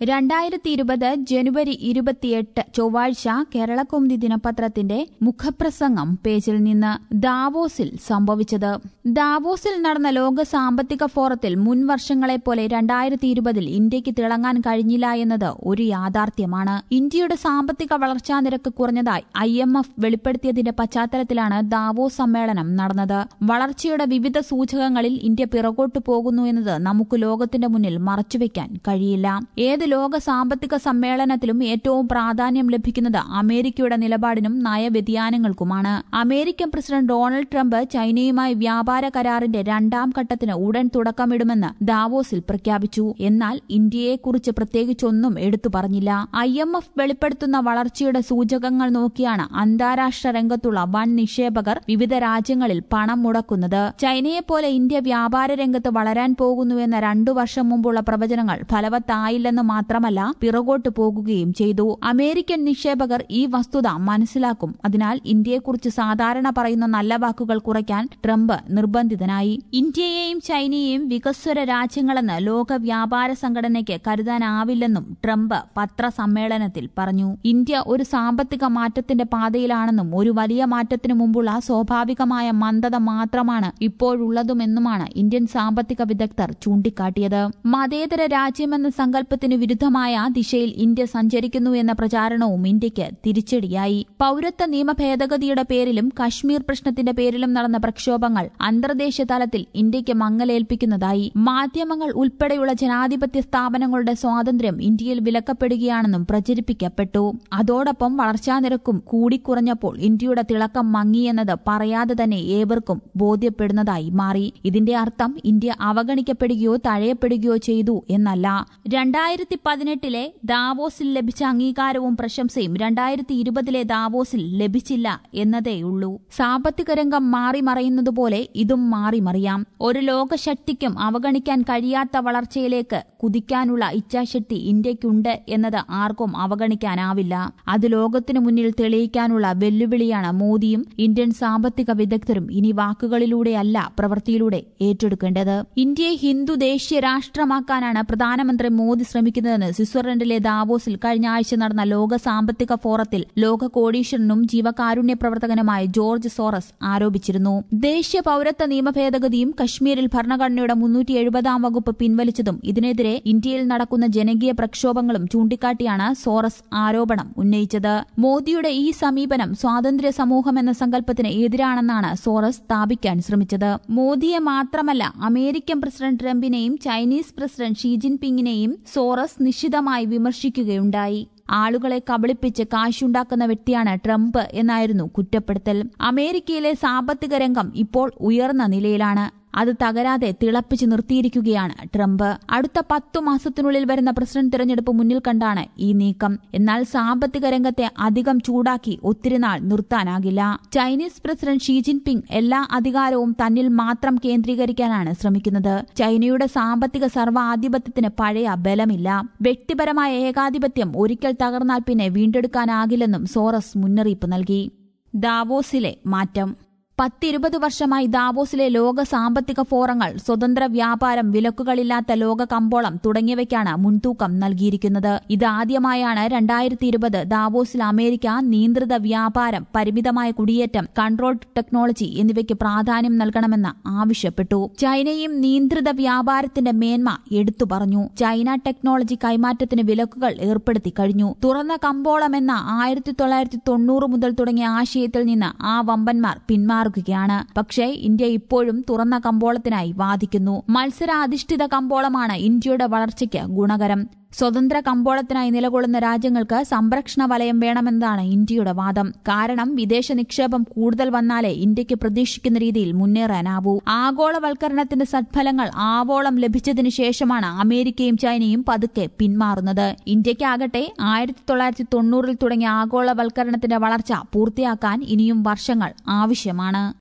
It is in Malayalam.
രണ്ടായിരത്തി ഇരുപത് ജനുവരി ഇരുപത്തിയെട്ട് ചൊവ്വാഴ്ച കേരളകൗമുദി ദിനപത്രത്തിന്റെ മുഖപ്രസംഗം പേജിൽ നിന്ന് ദാവോസിൽ സംഭവിച്ചത് ദാവോസിൽ നടന്ന ലോക സാമ്പത്തിക ഫോറത്തിൽ മുൻ വർഷങ്ങളെപ്പോലെ രണ്ടായിരത്തി ഇരുപതിൽ ഇന്ത്യക്ക് തിളങ്ങാൻ കഴിഞ്ഞില്ല എന്നത് ഒരു യാഥാർത്ഥ്യമാണ് ഇന്ത്യയുടെ സാമ്പത്തിക വളർച്ചാ നിരക്ക് കുറഞ്ഞതായി ഐ എം എഫ് വെളിപ്പെടുത്തിയതിന്റെ പശ്ചാത്തലത്തിലാണ് ദാവോസ് സമ്മേളനം നടന്നത് വളർച്ചയുടെ വിവിധ സൂചകങ്ങളിൽ ഇന്ത്യ പിറകോട്ടു പോകുന്നു എന്നത് നമുക്ക് ലോകത്തിന്റെ മുന്നിൽ മറച്ചുവെക്കാൻ കഴിയില്ല ഏത് ലോക സാമ്പത്തിക സമ്മേളനത്തിലും ഏറ്റവും പ്രാധാന്യം ലഭിക്കുന്നത് അമേരിക്കയുടെ നിലപാടിനും നയവ്യതിയാനങ്ങൾക്കുമാണ് അമേരിക്കൻ പ്രസിഡന്റ് ഡൊണാൾഡ് ട്രംപ് ചൈനയുമായി വ്യാപാര കരാറിന്റെ രണ്ടാം ഘട്ടത്തിന് ഉടൻ തുടക്കമിടുമെന്ന് ദാവോസിൽ പ്രഖ്യാപിച്ചു എന്നാൽ ഇന്ത്യയെക്കുറിച്ച് പ്രത്യേകിച്ചൊന്നും എടുത്തു പറഞ്ഞില്ല ഐ എം എഫ് വെളിപ്പെടുത്തുന്ന വളർച്ചയുടെ സൂചകങ്ങൾ നോക്കിയാണ് അന്താരാഷ്ട്ര രംഗത്തുള്ള വൻ നിക്ഷേപകർ വിവിധ രാജ്യങ്ങളിൽ പണം മുടക്കുന്നത് ചൈനയെപ്പോലെ ഇന്ത്യ വ്യാപാര രംഗത്ത് വളരാൻ പോകുന്നുവെന്ന രണ്ടു വർഷം മുമ്പുള്ള പ്രവചനങ്ങൾ ഫലവത്തായില്ലെന്ന് മാത്രമല്ല പിറകോട്ട് പോകുകയും ചെയ്തു അമേരിക്കൻ നിക്ഷേപകർ ഈ വസ്തുത മനസ്സിലാക്കും അതിനാൽ ഇന്ത്യയെക്കുറിച്ച് സാധാരണ പറയുന്ന നല്ല വാക്കുകൾ കുറയ്ക്കാൻ ട്രംപ് നിർബന്ധിതനായി ഇന്ത്യയെയും ചൈനയെയും വികസ്വര രാജ്യങ്ങളെന്ന് ലോക വ്യാപാര സംഘടനയ്ക്ക് കരുതാനാവില്ലെന്നും ട്രംപ് പത്രസമ്മേളനത്തിൽ പറഞ്ഞു ഇന്ത്യ ഒരു സാമ്പത്തിക മാറ്റത്തിന്റെ പാതയിലാണെന്നും ഒരു വലിയ മാറ്റത്തിനു മുമ്പുള്ള സ്വാഭാവികമായ മന്ദത മാത്രമാണ് ഇപ്പോഴുള്ളതുമെന്നുമാണ് ഇന്ത്യൻ സാമ്പത്തിക വിദഗ്ധർ ചൂണ്ടിക്കാട്ടിയത് മതേതര രാജ്യമെന്ന സങ്കല്പത്തിന് വിരുദ്ധമായ ദിശയിൽ ഇന്ത്യ സഞ്ചരിക്കുന്നു എന്ന പ്രചാരണവും ഇന്ത്യക്ക് തിരിച്ചടിയായി പൌരത്വ നിയമ ഭേദഗതിയുടെ പേരിലും കശ്മീർ പ്രശ്നത്തിന്റെ പേരിലും നടന്ന പ്രക്ഷോഭങ്ങൾ അന്തർദേശീയ തലത്തിൽ ഇന്ത്യക്ക് മങ്ങലേൽപ്പിക്കുന്നതായി മാധ്യമങ്ങൾ ഉൾപ്പെടെയുള്ള ജനാധിപത്യ സ്ഥാപനങ്ങളുടെ സ്വാതന്ത്ര്യം ഇന്ത്യയിൽ വിലക്കപ്പെടുകയാണെന്നും പ്രചരിപ്പിക്കപ്പെട്ടു അതോടൊപ്പം വളർച്ചാ നിരക്കും കൂടിക്കുറഞ്ഞപ്പോൾ ഇന്ത്യയുടെ തിളക്കം മങ്ങിയെന്നത് പറയാതെ തന്നെ ഏവർക്കും ബോധ്യപ്പെടുന്നതായി മാറി ഇതിന്റെ അർത്ഥം ഇന്ത്യ അവഗണിക്കപ്പെടുകയോ തഴയപ്പെടുകയോ ചെയ്തു എന്നല്ല രണ്ടായിരത്തി പതിനെട്ടിലെ ദാവോസിൽ ലഭിച്ച അംഗീകാരവും പ്രശംസയും രണ്ടായിരത്തി ഇരുപതിലെ ദാവോസിൽ ലഭിച്ചില്ല എന്നതേയുള്ളൂ സാമ്പത്തിക രംഗം മാറി മറയുന്നതുപോലെ ഇതും മാറി മറിയാം ഒരു ലോകശക്തിക്കും അവഗണിക്കാൻ കഴിയാത്ത വളർച്ചയിലേക്ക് കുതിക്കാനുള്ള ഇച്ഛാശക്തി ഇന്ത്യക്കുണ്ട് എന്നത് ആർക്കും അവഗണിക്കാനാവില്ല അത് ലോകത്തിനു മുന്നിൽ തെളിയിക്കാനുള്ള വെല്ലുവിളിയാണ് മോദിയും ഇന്ത്യൻ സാമ്പത്തിക വിദഗ്ധരും ഇനി വാക്കുകളിലൂടെയല്ല പ്രവൃത്തിയിലൂടെ ഏറ്റെടുക്കേണ്ടത് ഇന്ത്യയെ ഹിന്ദു ദേശീയ രാഷ്ട്രമാക്കാനാണ് പ്രധാനമന്ത്രി മോദി ശ്രമിക്കുന്നതെന്ന് സ്വിറ്റ്സർലൻഡിലെ ദാവോസിൽ കഴിഞ്ഞ ആഴ്ച നടന്ന ലോക സാമ്പത്തിക ഫോറത്തിൽ ലോക കോടീശ്വരനും ജീവകാരുണ്യ പ്രവർത്തകനുമായ ജോർജ് സോറസ് ആരോപിച്ചിരുന്നു ദേശീയ പൌരത്വ നിയമ ഭേദഗതിയും കശ്മീരിൽ ഭരണഘടനയുടെ മുന്നൂറ്റി എഴുപതാം വകുപ്പ് പിൻവലിച്ചതും ഇതിനെതിരെ ഇന്ത്യയിൽ നടക്കുന്ന ജനകീയ പ്രക്ഷോഭങ്ങളും ചൂണ്ടിക്കാട്ടിയാണ് സോറസ് ആരോപണം ഉന്നയിച്ചത് മോദിയുടെ ഈ സമീപനം സ്വാതന്ത്ര്യ സമൂഹം എന്ന സങ്കല്പത്തിന് എതിരാണെന്നാണ് സോറസ് സ്ഥാപിക്കാൻ ശ്രമിച്ചത് മോദിയെ മാത്രമല്ല അമേരിക്കൻ പ്രസിഡന്റ് ട്രംപിനെയും ചൈനീസ് പ്രസിഡന്റ് ഷീ ജിൻപിങ്ങിനെയും സോറസ് നിശിതമായി വിമർശിക്കുകയുണ്ടായി ആളുകളെ കബളിപ്പിച്ച് കാശുണ്ടാക്കുന്ന വ്യക്തിയാണ് ട്രംപ് എന്നായിരുന്നു കുറ്റപ്പെടുത്തൽ അമേരിക്കയിലെ സാമ്പത്തിക രംഗം ഇപ്പോൾ ഉയർന്ന നിലയിലാണ് അത് തകരാതെ തിളപ്പിച്ച് നിർത്തിയിരിക്കുകയാണ് ട്രംപ് അടുത്ത പത്തു മാസത്തിനുള്ളിൽ വരുന്ന പ്രസിഡന്റ് തിരഞ്ഞെടുപ്പ് മുന്നിൽ കണ്ടാണ് ഈ നീക്കം എന്നാൽ സാമ്പത്തിക രംഗത്തെ അധികം ചൂടാക്കി ഒത്തിരി നാൾ നിർത്താനാകില്ല ചൈനീസ് പ്രസിഡന്റ് ഷീ ജിൻപിങ് എല്ലാ അധികാരവും തന്നിൽ മാത്രം കേന്ദ്രീകരിക്കാനാണ് ശ്രമിക്കുന്നത് ചൈനയുടെ സാമ്പത്തിക സർവ്വാധിപത്യത്തിന് പഴയ ബലമില്ല വ്യക്തിപരമായ ഏകാധിപത്യം ഒരിക്കൽ തകർന്നാൽ പിന്നെ വീണ്ടെടുക്കാനാകില്ലെന്നും സോറസ് മുന്നറിയിപ്പ് നൽകി ദാവോസിലെ മാറ്റം പത്തിരുപത് വർഷമായി ദാവോസിലെ ലോക സാമ്പത്തിക ഫോറങ്ങൾ സ്വതന്ത്ര വ്യാപാരം വിലക്കുകളില്ലാത്ത ലോക കമ്പോളം തുടങ്ങിയവയ്ക്കാണ് മുൻതൂക്കം നൽകിയിരിക്കുന്നത് ഇതാദ്യമായാണ് രണ്ടായിരത്തി ഇരുപത് ദാവോസിൽ അമേരിക്ക നിയന്ത്രിത വ്യാപാരം പരിമിതമായ കുടിയേറ്റം കൺട്രോൾ ടെക്നോളജി എന്നിവയ്ക്ക് പ്രാധാന്യം നൽകണമെന്ന് ആവശ്യപ്പെട്ടു ചൈനയും നിയന്ത്രിത വ്യാപാരത്തിന്റെ മേന്മ എടുത്തു പറഞ്ഞു ചൈന ടെക്നോളജി കൈമാറ്റത്തിന് വിലക്കുകൾ ഏർപ്പെടുത്തി കഴിഞ്ഞു തുറന്ന കമ്പോളം എന്ന ആയിരത്തി തൊള്ളായിരത്തി തൊണ്ണൂറ് മുതൽ തുടങ്ങിയ ആശയത്തിൽ നിന്ന് ആ വമ്പന്മാർ പിന്മാറുക മാറുകയാണ് പക്ഷേ ഇന്ത്യ ഇപ്പോഴും തുറന്ന കമ്പോളത്തിനായി വാദിക്കുന്നു മത്സരാധിഷ്ഠിത കമ്പോളമാണ് ഇന്ത്യയുടെ വളർച്ചയ്ക്ക് ഗുണകരം സ്വതന്ത്ര കമ്പോളത്തിനായി നിലകൊള്ളുന്ന രാജ്യങ്ങൾക്ക് സംരക്ഷണ വലയം വേണമെന്നതാണ് ഇന്ത്യയുടെ വാദം കാരണം വിദേശ നിക്ഷേപം കൂടുതൽ വന്നാലേ ഇന്ത്യക്ക് പ്രതീക്ഷിക്കുന്ന രീതിയിൽ മുന്നേറാനാവൂ ആഗോളവൽക്കരണത്തിന്റെ സദ്ഫലങ്ങൾ ആവോളം ലഭിച്ചതിനു ശേഷമാണ് അമേരിക്കയും ചൈനയും പതുക്കെ പിന്മാറുന്നത് ഇന്ത്യക്കാകട്ടെ ആയിരത്തി തൊള്ളായിരത്തി തൊണ്ണൂറിൽ തുടങ്ങിയ ആഗോളവൽക്കരണത്തിന്റെ വളർച്ച പൂർത്തിയാക്കാൻ ഇനിയും വർഷങ്ങൾ ആവശ്യമാണ്